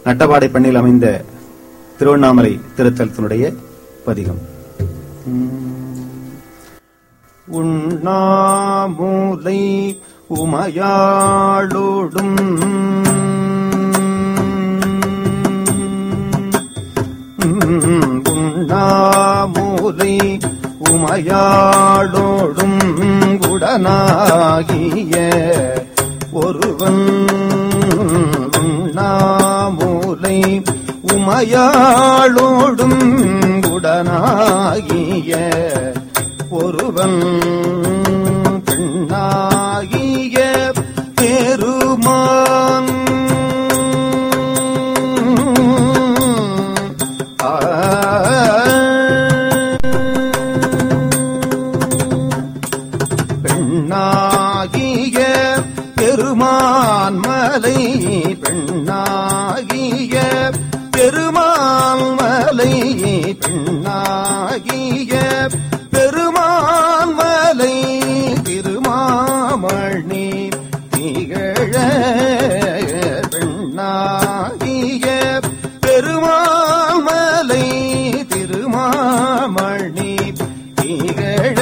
நட்டபாடை பண்ணில் அமைந்த திருவண்ணாமலை திருத்தலத்தினுடைய பதிகம் உண்ணாமூலை உமையாளோடும் உண்ணாமூலை உமையாளோடும் உடனாகிய ஒருவன் உண்ணாமூலை உமையாளோடும் உடனாகிய ஒருவன் பெண்ணாகிய பெருமான் பெண்ணாகிய பெருமான் மலை பெண்ணாகிய பெருமான் மலை பெண்ணாகிய பெருமான் மலை திருமாமணி திகழ பெண்ணாகிய பெருமான் மலை திருமாமணி திகழ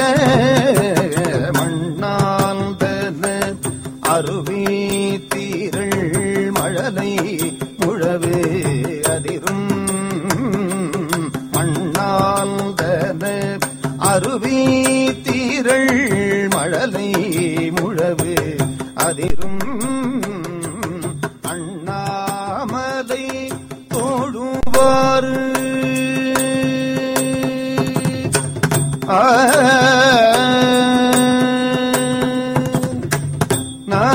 மண்ணாந்தன அருவி தீரள் மழலை முழவு அதிரும் மண்ணாந்தன அருவி தீரள் மழலை முழவு அதிரும் அண்ணாமலை தோழுவாறு ஆ நா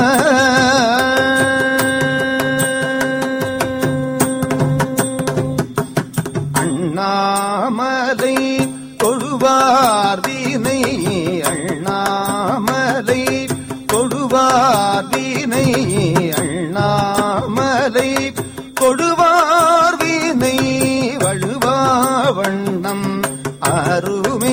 அண்ணாமலை தொழுவார் வீணை அண்ணாமலை தொழுவார் வீணை அண்ணாமலை கொடுவார் வீணை வழுவா வண்ணம் அருமே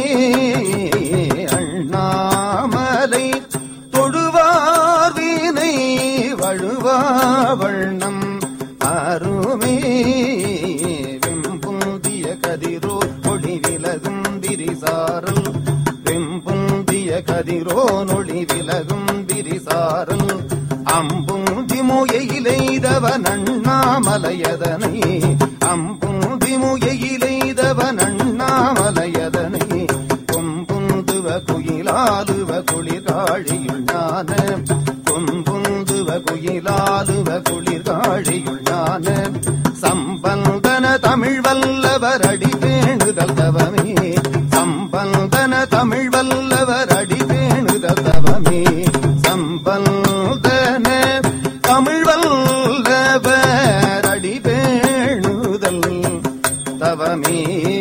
அண்ணாமலை தொழுவார் வீணை வழுவா வண்ணம் அருமே வெம்புந்திய கதிரோ ஒளி விலகும் திரிசாரல் வெம்புந்திய கதிரோ நொழி விலகும் திரிசாரல் அம்பூதி முயையிலைதவன் அண்ணாமலையதனை அம்பூதி முயையிலைதவன் அண்ணாமலையதனை கொம்புந்துவ குயிலாலுவ குளிர்காழியுள் ஞான கொம்புந்துவ குயிலாலுவ குளிர்காழியுள் ஞான சம்பந்தன தமிழ் வல்லவர் அடி பேணுதல் தவமே சம்பந்தன தமிழ் வல்லவர் அடி பேணுதல் தவமே சம்பந்தன தமிழ் வல்லவர் அடி பேணுதல் தவமே